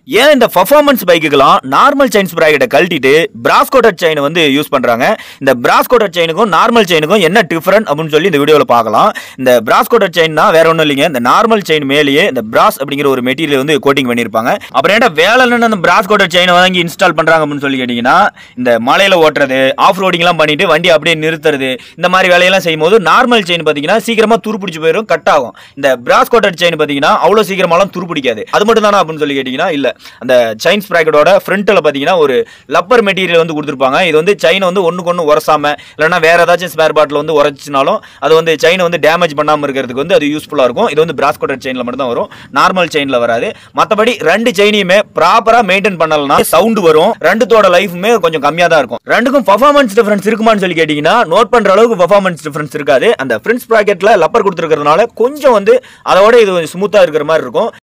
ஏன் இந்த பர்ஃபார்மன்ஸ் பைக்குக்கெல்லாம் நார்மல் செயின் ஸ்ப்ராக்கெட்டை கழட்டிட்டு பிராஸ் கோட்டட் செயின் வந்து யூஸ் பண்றாங்க இந்த பிராஸ் கோட்டட் செயினுக்கும் நார்மல் செயினுக்கும் என்ன டிஃபரண்ட் அப்படின்னு சொல்லி இந்த வீடியோவில் பார்க்கலாம் இந்த பிராஸ் கோட்டட் செயின்னா வேற ஒன்றும் இல்லைங்க இந்த நார்மல் செயின் மேலேயே இந்த பிராஸ் அப்படிங்கிற ஒரு மெட்டீரியல் வந்து கோட்டிங் பண்ணியிருப்பாங்க அப்புறம் ஏன்டா வேலைன்னு அந்த பிராஸ் கோட்டட் செயினை வாங்கி இன்ஸ்டால் பண்றாங்க அப்படின்னு சொல்லி கேட்டிங்கன்னா இந்த மலையில ஓட்டுறது ஆஃப் ரோடிங்லாம் பண்ணிட்டு வண்டி அப்படியே நிறுத்துறது இந்த மாதிரி வேலையெல்லாம் செய்யும்போது நார்மல் செயின் பார்த்தீங்கன்னா சீக்கிரமா துருப்பிடிச்சு போயிடும் கட் ஆகும் இந்த பிராஸ் கோட்டட் செயின் பார்த்தீங்கன்னா அவ்வளோ சீக்கிரமாலாம் துருப்பிடிக்காது அது மட்டும் தானே அப்படின்னு சொல்லி கேட்டிங்கன்னா இல்லை அந்த செயின் ஸ்ப்ராக்கெட்டோட ஃப்ரண்ட்டில் பார்த்தீங்கன்னா ஒரு லப்பர் மெட்டீரியல் வந்து கொடுத்துருப்பாங்க இது வந்து செயினை வந்து ஒன்றுக்கு ஒன்று உரசாம இல்லைன்னா வேற ஏதாச்சும் ஸ்பேர் பாட்டில் வந்து உரைச்சினாலும் அது வந்து செயினை வந்து டேமேஜ் பண்ணாமல் இருக்கிறதுக்கு வந்து அது யூஸ்ஃபுல்லாக இருக்கும் இது வந்து பிராஸ் கோட்டட் செயினில் மட்டும் தான் வரும் நார்மல் செயினில் வராது மற்றபடி ரெண்டு செயினையுமே ப்ராப்பராக மெயின்டைன் பண்ணலனா சவுண்டு வரும் ரெண்டுத்தோட லைஃபுமே கொஞ்சம் கம்மியாக தான் இருக்கும் ரெண்டுக்கும் பர்ஃபார்மன்ஸ் டிஃபரன்ஸ் இருக்குமான்னு சொல்லி கேட்டிங்கன்னா நோட் பண்ணுற அளவுக்கு பர்ஃபார்மன்ஸ் டிஃபரன்ஸ் இருக்காது அந்த ஃப்ரெண்ட்ஸ் ப்ராக்கெட்டில் லப்பர் கொடுத்துருக்கிறதுனால கொஞ்சம் வந்து அதோட இது ஸ்மூத்தாக இருக்கிற மாதிரி இருக்கும்